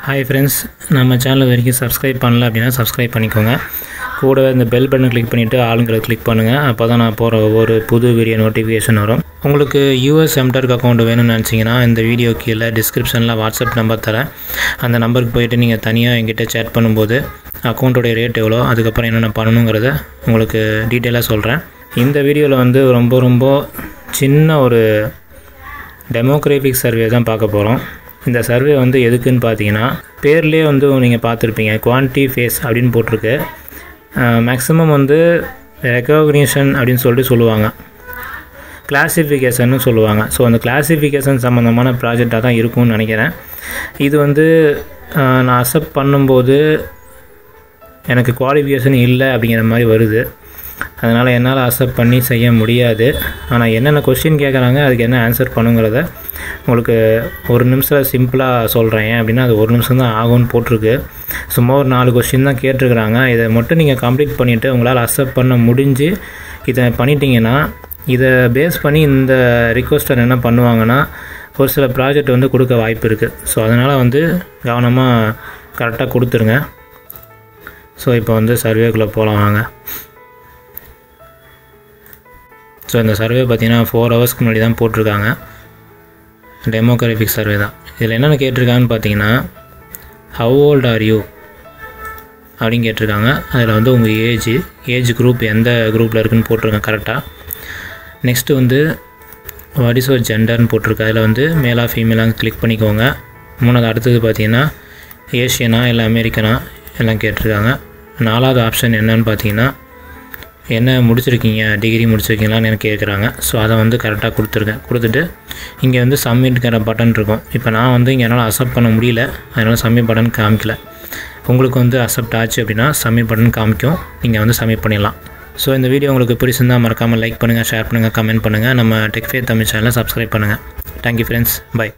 hi friends நம்ம channel வரைக்கும் subscribe பண்ணல அப்படின்னா சப்ஸ்கிரைப் பண்ணிக்கோங்க கூடவே இந்த பெல் பட்டன் கிளிக் பண்ணிவிட்டு ஆளுங்களை கிளிக் பண்ணுங்கள் அப்போ தான் நான் போகிற ஒவ்வொரு புது வீடியோ நோட்டிஃபிகேஷன் வரும் உங்களுக்கு யூஎஸ் எம்டர்க் அக்கௌண்ட் வேணும்னு நினச்சிங்கன்னா இந்த வீடியோ கீழே டிஸ்கிரிப்ஷனில் வாட்ஸ்அப் நம்பர் தரேன் அந்த நம்பருக்கு போயிட்டு நீங்கள் தனியாக என்கிட்ட சேட் பண்ணும்போது அக்கௌண்ட்டோடைய ரேட் எவ்வளோ அதுக்கப்புறம் என்னென்ன பண்ணணுங்கிறத உங்களுக்கு டீட்டெயிலாக சொல்கிறேன் இந்த வீடியோவில் வந்து ரொம்ப ரொம்ப சின்ன ஒரு டெமோக்ராஃபிக் சர்வே தான் பார்க்க போகிறோம் இந்த சர்வே வந்து எதுக்குன்னு பார்த்தீங்கன்னா பேர்லேயே வந்து நீங்கள் பார்த்துருப்பீங்க குவான்டி ஃபேஸ் அப்படின்னு போட்டிருக்கு மேக்ஸிமம் வந்து ரெக்கக்னிஷன் அப்படின்னு சொல்லிட்டு சொல்லுவாங்க கிளாசிஃபிகேஷன்னு சொல்லுவாங்க ஸோ அந்த கிளாசிஃபிகேஷன் சம்மந்தமான ப்ராஜெக்டாக தான் இருக்கும்னு நினைக்கிறேன் இது வந்து ஆஹ், நான் அக்செப்ட் பண்ணும்போது எனக்கு குவாலிஃபிகேஷன் இல்லை அப்படிங்கிற மாதிரி வருது அதனால் என்னால் அக்செப்ட் பண்ணி செய்ய முடியாது ஆனால் என்னென்ன கொஸ்டின் கேட்குறாங்க அதுக்கு என்ன ஆன்சர் பண்ணுங்கிறத உங்களுக்கு ஒரு நிமிஷம் சிம்பிளாக சொல்கிறேன் ஏன் அப்படின்னா அது ஒரு நிமிஷம் தான் ஆகும்னு போட்டிருக்கு சும்மா ஒரு நாலு கொஸ்டின் தான் கேட்டிருக்கிறாங்க இதை மட்டும் நீங்கள் கம்ப்ளீட் பண்ணிவிட்டு உங்களால் அக்செப்ட் பண்ண முடிஞ்சு இதை பண்ணிட்டீங்கன்னா இதை பேஸ் பண்ணி இந்த ரிக்வஸ்டர் என்ன பண்ணுவாங்கன்னா ஒரு சில ப்ராஜெக்ட் வந்து கொடுக்க வாய்ப்பு இருக்குது ஸோ அதனால் வந்து கவனமாக கரெக்டாக கொடுத்துருங்க ஸோ இப்போ வந்து சர்வேக்குள்ளே போகலாம் வாங்க ஸோ இந்த சர்வே பார்த்தீங்கன்னா ஃபோர் ஹவர்ஸ்க்கு முன்னாடி தான் போட்டிருக்காங்க டெமோக்ராஃபிக் சர்வே தான் இதில் என்னென்ன கேட்டிருக்காங்கன்னு பார்த்தீங்கன்னா ஹவு ஓல்ட் ஆர் யூ அப்படின்னு கேட்டிருக்காங்க அதில் வந்து உங்கள் ஏஜ் ஏஜ் குரூப் எந்த குரூப்பில் இருக்குன்னு போட்டிருக்காங்க கரெக்டாக நெக்ஸ்ட்டு வந்து வாட் இஸ் ஒரு ஜெண்டர்னு போட்டிருக்கு அதில் வந்து மேலா ஃபீமேலாக கிளிக் பண்ணிக்கோங்க மூணாவது அடுத்தது பார்த்தீங்கன்னா ஏஷியனா இல்லை அமெரிக்கனா எல்லாம் கேட்டிருக்காங்க நாலாவது ஆப்ஷன் என்னன்னு பார்த்தீங்கன்னா என்ன முடிச்சிருக்கீங்க டிகிரி முடிச்சிருக்கீங்களான்னு எனக்கு கேட்குறாங்க ஸோ அதை வந்து கரெக்டாக கொடுத்துருக்கேன் கொடுத்துட்டு இங்கே வந்து சப்மிட்ங்கிற பட்டன் இருக்கும் இப்போ நான் வந்து இங்கே என்னால் அக்செப்ட் பண்ண முடியல அதனால் சப்மிட் பட்டன் காமிக்கல உங்களுக்கு வந்து அக்செப்ட் ஆச்சு அப்படின்னா சப்மிட் பட்டன் காமிக்கும் நீங்கள் வந்து சப்மிட் பண்ணிடலாம் ஸோ இந்த வீடியோ உங்களுக்கு பிடிச்சிருந்தால் மறக்காமல் லைக் பண்ணுங்கள் ஷேர் பண்ணுங்கள் கமெண்ட் பண்ணுங்கள் நம்ம டெக்ஃபே தமிழ் சேனலை சப்ஸ்கிரைப் பண்ணுங்கள் தேங்க்யூ ஃப்ரெண்ட்ஸ் பை